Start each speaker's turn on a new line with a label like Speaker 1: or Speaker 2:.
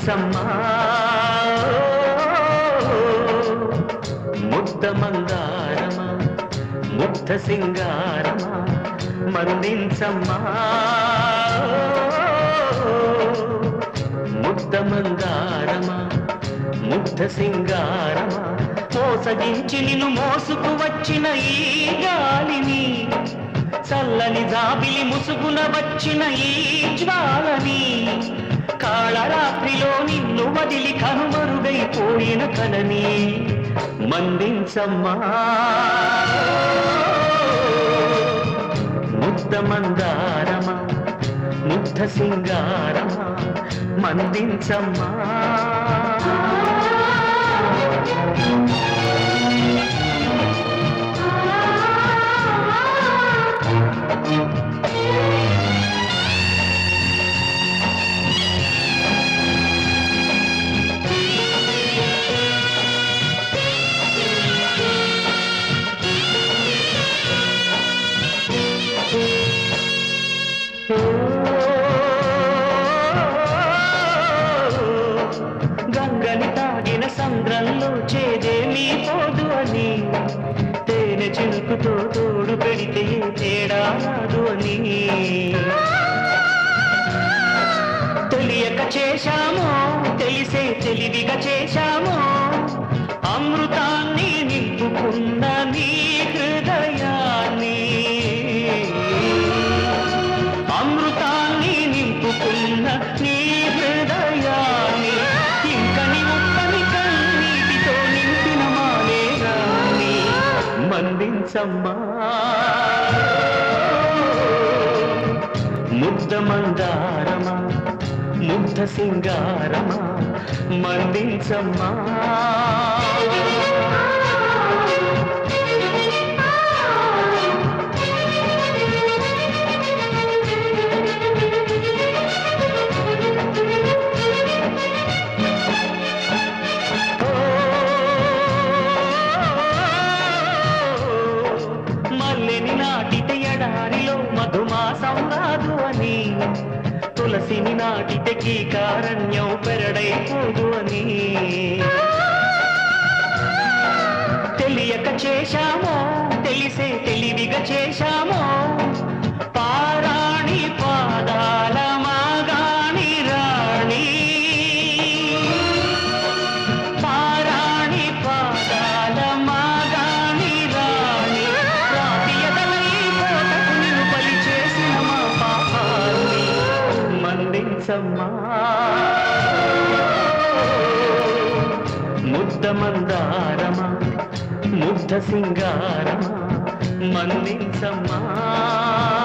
Speaker 1: మందించమ్మా ముద్ద మందారమా ముగ్ధ సింగారమా మందించమ్మా ముద్ద మందారమా ముగ్ధ సింగారమా మోసగించి నిన్ను మోసుకు వచ్చిన ఈ గాలిని చల్లని జాబిలి ముసుగున వచ్చిన ఈ జ్వాలని కాళరాత్రిలో నిన్ను వదిలి కనుమరుగైపోయిన కలని మందించమ్మా ముద్ద మందారమా ముగ్ధ సింగారమా మందించమ్మా గంగని తాగిన సంద్రంలో చేదేమీ పోదు అని తేనె చినుకుతో తోడు పెడితే తేడా రాదు అని తెలియక చేశామో తెలిసే తెలివిగా చేశామో అమృతాన్ని నింపుకున్న నీ హృదయాన్ని అమృతాన్ని నింపుకున్న నీ హృదయాన్ని ఇంకని ఉప్పని కన్నీటితో నింపిన మానేరాన్ని మందించమ్మా ముద్ద మందారమా ముగ్ధ సింగారమా మందించమ్మా మల్లెని నాటితే ఎడారిలో మధుమాసం రాదు అని తులసిని నాటితే కీకారణ్యం పెరడైపోదు అని తెలియక చేశామో తెలిసే తెలివిగా చేశామో పారాణి పాదాల మాగాణి రాణి పారాణి పాదాల మాగాణి రాణి రాతియదలై కోటకు నిన్ను బలి చేసిన మా పాపాన్ని మందించమ్మా ముద్ద మందారమా ముగ్ధ సింగారమా మందించమ్మా